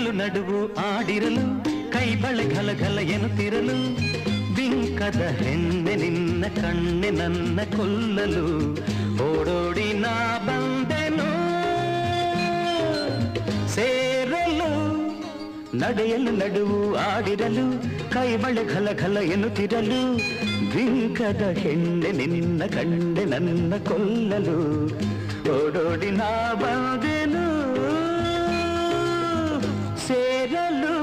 ನಡೆಯಲು ನಡುವು ಆಡಿರಲು ಕೈ ಬಳೆ ಘಲ ಘಲ ಎನ್ನುತ್ತಿರಲು ಬಿಂಕದ ಹೆಣ್ಣೆ ನಿನ್ನ ಕಣ್ಣೆ ನನ್ನ ಕೊಲ್ಲಲು ಓಡೋಡಿ ನಾ ಬಂದೆನು ಸೇರಲು ನಡೆಯಲು ನಡುವು ಆಡಿರಲು ಕೈ ಬಳೆ ಘಲ ಘಲ ಎನ್ನುತ್ತಿರಲು ಬಿಂಕದ ಹೆಣ್ಣೆ ನಿನ್ನ ಕಣ್ಣೆ ನನ್ನ ಕೊಲ್ಲಲು ಓಡೋಡಿ ನಾ ಬಂದೆನು ಸೇರಲು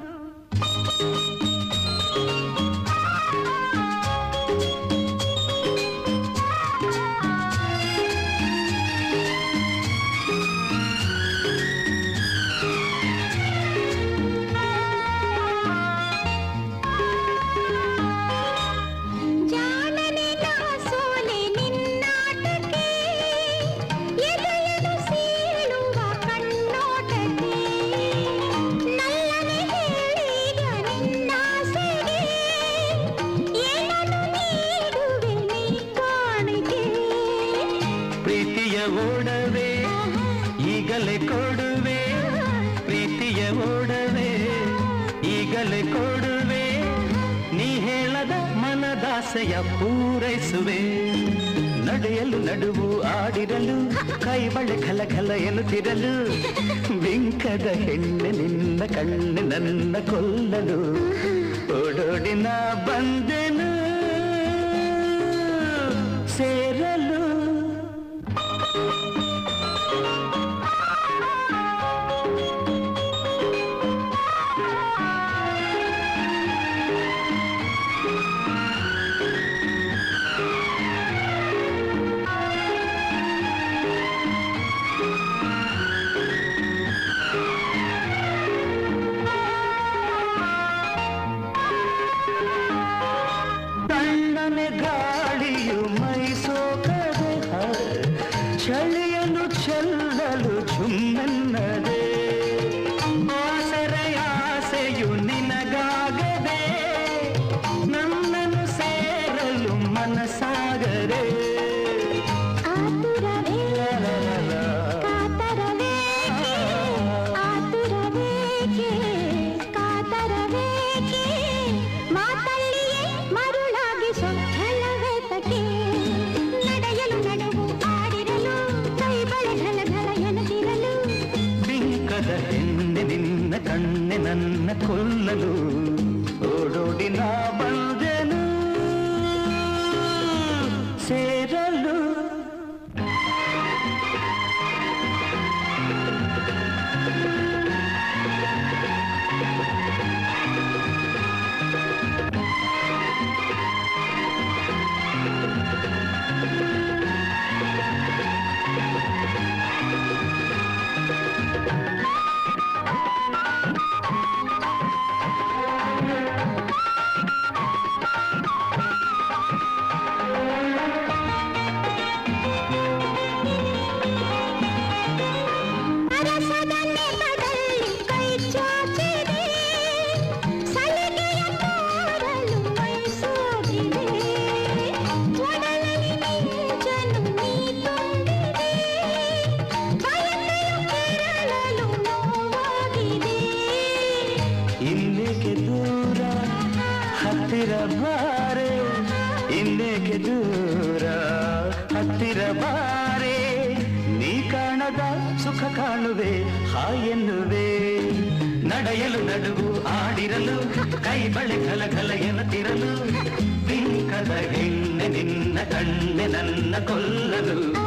ಜಾಣನೆ ನಾ ಸೋಲೆ ನಿನ್ನಾಟಕ್ಕೆ ಎದೆಯನು ಸೀಳುವ ಕಣ್ಣೋಟಕ್ಕೆ ನಲ್ಲನೆ ಹೇಳಿದ ನಿನ್ನಾಸೆಗೆ ಏನನ್ನು ನೀಡುವೆ ನೀ ಕಾಣಿಕೆ ಪ್ರೀತಿಯ ಓಡವೆ ಈಗಲೇ ಕೊಡುವೆ ಪ್ರೀತಿಯ ಓಡವೆ ಈಗಲೇ ಕೊಡುವೆ ನೀ ಹೇಳದ ಮನದಾಸೆಯ ಪೂರೈಸುವೆ ನಡೆಯಲು ನಡುವು ಆಡಿರಲು ಕೈ ಬಳೆ ಘಲ ಘಲ ಎನ್ನುತ್ತಿರಲು ಬಿಂಕದ ಹೆಣ್ಣೆ ನಿನ್ನ ಕಣ್ಣು ನನ್ನ ಕೊಲ್ಲಲು ಓಡೋಡಿನ ಬಂದೆನು ಸೇರಲು ತಣ್ಣನೆ ಗಾಳಿಯು ಮೈಸೋಕದೆ ಚಳಿಯನ್ನು ಚೆಲ್ಲಲು ಚುಮ್ಮೆನ್ನದೆ ಆಸರೆಯ ಆಸೆಯು ನಿನಗಾಗದೆ ನನ್ನನ್ನು ಸೇರಲು ಮನಸಾಗದೆ ಆತುರವೇ ಕಾತರವೇಕೆ ಆತುರವೇಕೆ ಕಾತರವೇಕೆ ಮಾತಲ್ಲಿಯೇ ಮರುಳಾಗಿ ಸೊಚ್ಚಲವೇತಕ್ಕೆ ನಡೆಯಲು ನಡುವು ಆಡಿರಲು ಕೈ ಬಳೆ ಘಲ ಘಲ ಎನದಿರಲು ಬಿಂಕದ ಹೆಣ್ಣೆ ನಿನ್ನ ಕಣ್ಣೆ ನನ್ನ ಕೊಲ್ಲಲು ಓಡೋಡಿ ನಾ ಬಂದೆನು ಸೇರಲು ಅರಸದ ನೆಪದಲ್ಲಿ ಕೈ ಚಾಚಿದೆ ಸಲಿಗೆಯ ತೋರಲು ಮೈಸೂರಿದೆ ಒಡಲಲ್ಲಿ ಮಿಂಚನು ನೀ ತುಂಬಿದೆ ಬಯಕೆಯು ಕೆರಳಲು ನೋವಾಗಿದೆ ಇನ್ನೇಕೆ ದೂರ ಹತ್ತಿರ ಬಾರೆ ಇನ್ನೇಕೆ ದೂರ ಹತ್ತಿರ ಬಾರೆ ನೀ ಕಾಣದ ಸುಖ ಕಾಣುವೆ ಹಾಯೆನ್ನುವೆ ನಡೆಯಲು ನಡುವು ಆಡಿರಲು ಕೈ ಬಳೆ ಘಲ ಘಲ ಎನ್ನುತ್ತಿರಲು ಬಿಂಕದ ಹೆಣ್ಣೆ ನಿನ್ನ ಕಣ್ಣೆ ನನ್ನ ಕೊಲ್ಲಲು